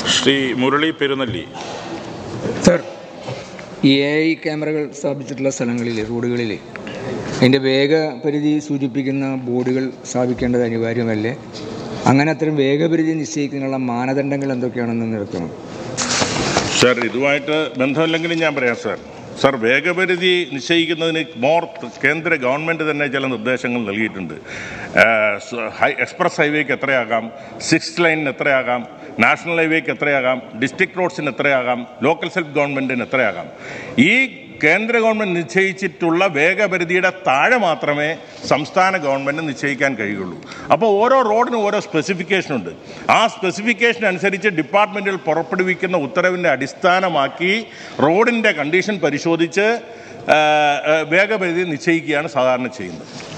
Shri Murali Perunnalli sir A I ക്യാമറകൾ സ്ഥാപിച്ചിട്ടുള്ള സ്ഥലങ്ങളിൽ റോഡുകളിൽ അതിൻ്റെ വേഗപരിധി സൂചിപ്പിക്കുന്ന ബോർഡുകൾ സ്ഥാപിക്കേണ്ടത് അനിവാര്യമല്ലേ അങ്ങനെ അത്തരം വേഗപരിധി നിശ്ചയിക്കുന്നതിനുള്ള മാനദണ്ഡങ്ങൾ എന്തൊക്കെയാണെന്ന് നിൽക്കണം സർ ഇതുമായിട്ട് ബന്ധമില്ലെങ്കിലും ഞാൻ പറയാം സർ സർ വേഗപരിധി നിശ്ചയിക്കുന്നതിന് മോർ കേന്ദ്ര ഗവൺമെൻറ് തന്നെ ചില നിർദ്ദേശങ്ങൾ നൽകിയിട്ടുണ്ട് ആഹ് സ- ഹൈ എക്സ്പ്രസ് ഹൈവേക്ക് എത്രയാകാം സിക്സ് ലൈനിന് എത്രയാകാം നാഷണൽ ഹൈവേക്ക് എത്രയാകാം ഡിസ്ട്രിക്ട് റോഡ്സിന് എത്രയാകാം ലോക്കൽ സെൽഫ് ഗവൺമെൻറ്റിന് എത്രയാകാം ഈ കേന്ദ്ര ഗവൺമെൻറ് നിശ്ചയിച്ചിട്ടുള്ള വേഗപരിധിയുടെ താഴെ മാത്രമേ സംസ്ഥാന ഗവൺമെൻറ് നിശ്ചയിക്കാൻ കഴിയുള്ളൂ അപ്പോൾ ഓരോ റോഡിനും ഓരോ സ്പെസിഫിക്കേഷൻ ഉണ്ട് ആ സ്പെസിഫിക്കേഷൻ അനുസരിച്ച് ഡിപ്പാർട്ട്മെൻറ്റുകൾ പുറപ്പെടുവിക്കുന്ന ഉത്തരവിൻ്റെ അടിസ്ഥാനമാക്കി റോഡിൻ്റെ കണ്ടീഷൻ പരിശോധിച്ച് ആ, ആ, വേഗപരിധി നിശ്ചയിക്കുകയാണ് സാധാരണ ചെയ്യുന്നത്